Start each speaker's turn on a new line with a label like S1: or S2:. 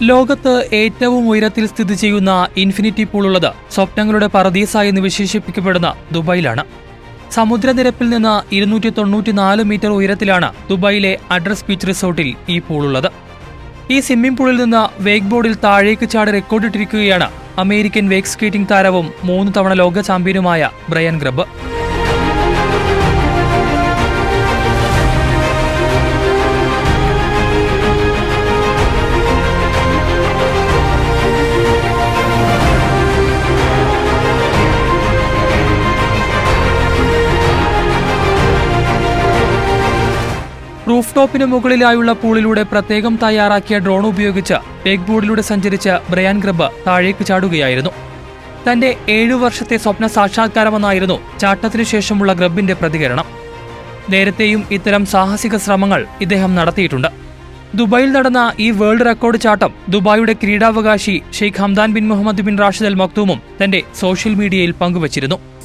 S1: ലോകത്ത് ഏറ്റവും ഉയരത്തിൽ സ്ഥിതി ചെയ്യുന്ന ഇൻഫിനിറ്റി പൂൾ ഉള്ളത് സ്വപ്നങ്ങളുടെ പറദീസ എന്ന് വിശേഷിപ്പിക്കപ്പെടുന്ന ദുബായിലാണ് സമുദ്രനിരപ്പിൽ നിന്ന് ഇരുന്നൂറ്റി തൊണ്ണൂറ്റിനാല് മീറ്റർ ഉയരത്തിലാണ് ദുബായിലെ അഡ്രസ് ബീച്ച് റിസോർട്ടിൽ ഈ പൂളുള്ളത് ഈ സ്വിമ്മിംഗ് പൂളിൽ നിന്ന് വേക്ക് ബോർഡിൽ താഴേക്ക് ചാടി റെക്കോർഡിട്ടിരിക്കുകയാണ് അമേരിക്കൻ വേക്ക് സ്കേറ്റിംഗ് താരവും മൂന്ന് തവണ ലോക ചാമ്പ്യനുമായ ബ്രയൻ ഗ്രബ് റൂഫ് ടോപ്പിന് മുകളിലായുള്ള പൂളിലൂടെ പ്രത്യേകം തയ്യാറാക്കിയ ഡ്രോൺ ഉപയോഗിച്ച് വേക്ക് ബോർഡിലൂടെ സഞ്ചരിച്ച് ബ്രയാൻ ഗ്രബ് താഴേക്ക് ചാടുകയായിരുന്നു തന്റെ ഏഴു വർഷത്തെ സ്വപ്ന സാക്ഷാത്കാരമെന്നായിരുന്നു ചാട്ടത്തിനു ശേഷമുള്ള ഗ്രബിന്റെ പ്രതികരണം നേരത്തെയും ഇത്തരം സാഹസിക ശ്രമങ്ങൾ ഇദ്ദേഹം നടത്തിയിട്ടുണ്ട് ദുബായിൽ നടന്ന ഈ വേൾഡ് റെക്കോർഡ് ചാട്ടം ദുബായിയുടെ ക്രീഡാവകാശി Sheikh Hamdan bin Mohammed bin Rashid Al മക്തൂമും തന്റെ സോഷ്യൽ മീഡിയയിൽ പങ്കുവച്ചിരുന്നു